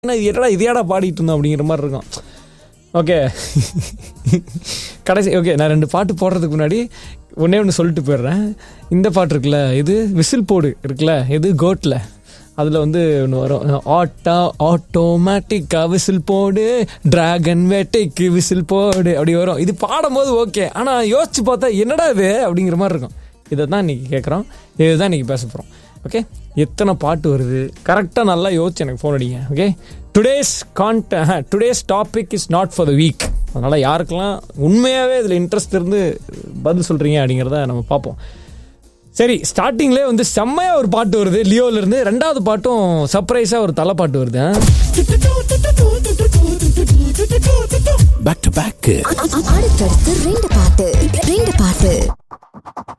ஏன்னா இது என்னடா இதையாடா பாடிட்டு இருந்தோம் அப்படிங்கிற மாதிரி இருக்கும் ஓகே கடைசி ஓகே நான் ரெண்டு பாட்டு போடுறதுக்கு முன்னாடி ஒன்றே ஒன்று சொல்லிட்டு போயிடுறேன் இந்த பாட்டு இருக்குல்ல இது விசில் போடு இருக்குல்ல இது கோட்டில் அதில் வந்து ஒன்று வரும் ஆட்டா ஆட்டோமேட்டிக்காக விசில் போடு டிராகன் வேட்டைக்கு விசில் போடு அப்படி வரும் இது பாடும்போது ஓகே ஆனால் யோசிச்சு பார்த்தா என்னடா இது அப்படிங்கிற மாதிரி இருக்கும் இதை தான் இன்றைக்கி கேட்குறோம் இதுதான் இன்றைக்கி பேச போகிறோம் ஓகே எத்தனை பாட்டு வருது கரெக்டாக நல்லா யோசிச்சு எனக்கு ஃபோன் அடிங்க ஓகே டுடேஸ் கான்ட today's topic is not for the weak அதனால் யாருக்கெல்லாம் உண்மையாகவே இதில் இன்ட்ரெஸ்ட் இருந்து பதில் சொல்கிறீங்க அப்படிங்கிறத நம்ம பார்ப்போம் சரி ஸ்டார்டிங்லேயே வந்து செம்மையாக ஒரு பாட்டு வருது லியோலேருந்து ரெண்டாவது பாட்டும் சர்ப்ரைஸாக ஒரு தலை பாட்டு வருது ஆ? பேக் டு பேக் அடுத்தடுத்து ரெண்டு பாட்டு ரெண்டு பாட்டு